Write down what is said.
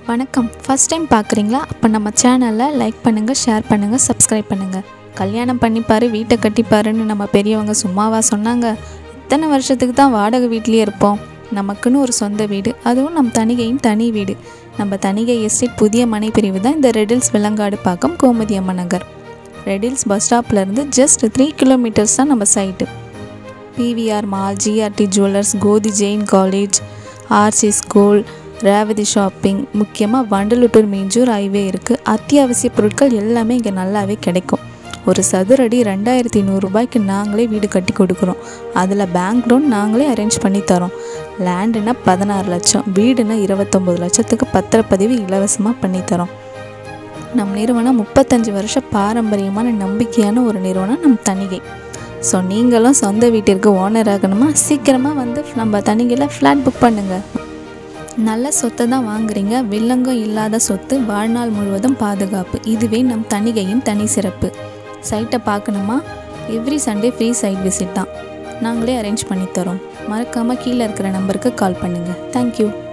வணக்கம் first time பார்க்குறீங்களா அப்போ நம்ம சேனலை லைக் பண்ணுங்கள் ஷேர் பண்ணுங்கள் சப்ஸ்கிரைப் பண்ணுங்கள் கல்யாணம் பண்ணிப்பாரு வீட்டை கட்டிப்பாருன்னு நம்ம பெரியவங்க சும்மாவா சொன்னாங்க இத்தனை வருஷத்துக்கு தான் வாடகை வீட்லேயே இருப்போம் நமக்குன்னு ஒரு சொந்த வீடு அதுவும் நம் தனிகையின் தனி வீடு நம்ம தனிகை எஸ்டேட் புதிய மனை பிரிவு தான் இந்த ரெடில்ஸ் விலங்காடு பாக்கம் கோமதி அம்மன் நகர் ரெடில்ஸ் பஸ் ஸ்டாப்லேருந்து ஜஸ்ட் த்ரீ கிலோமீட்டர்ஸ் தான் நம்ம site PVR mall GRT jewellers கோதி Jain college RC school Revathi shopping முக்கியமாக வண்டலுட்டூர் மீஞ்சூர் ஹைவே இருக்குது அத்தியாவசிய பொருட்கள் எல்லாமே இங்கே நல்லாவே கிடைக்கும் ஒரு சதுரடி ரெண்டாயிரத்தி நூறுரூபாய்க்கு நாங்களே வீடு கட்டி கொடுக்குறோம் அதில் பேங்க் லோன் நாங்களே அரேஞ்ச் பண்ணி தரோம் லேண்டுனா பதினாறு லட்சம் வீடுனா இருபத்தொம்போது லட்சத்துக்கு பத்திரப்பதிவு இலவசமாக பண்ணி தரோம் நம் நிறுவனம் முப்பத்தஞ்சு வருஷ பாரம்பரியமான நம்பிக்கையான ஒரு நிறுவனம் நம் தணிகை ஸோ நீங்களும் சொந்த வீட்டிற்கு ஓனர் ஆகணுமா சீக்கிரமாக வந்து நம்ம தணிகையில் ஃப்ளாட் புக் பண்ணுங்கள் நல்ல சொத்தை தான் வாங்குறீங்க வில்லங்கம் இல்லாத சொத்து வாழ்நாள் முழுவதும் பாதுகாப்பு இதுவே நம் தணிகையின் தனி சிறப்பு சைட்டை பார்க்கணுமா every Sunday free site visit தான் நாங்களே அரேஞ்ச் பண்ணி தரோம் மறக்காமல் கீழே இருக்கிற நம்பருக்கு கால் பண்ணுங்கள் தேங்க்யூ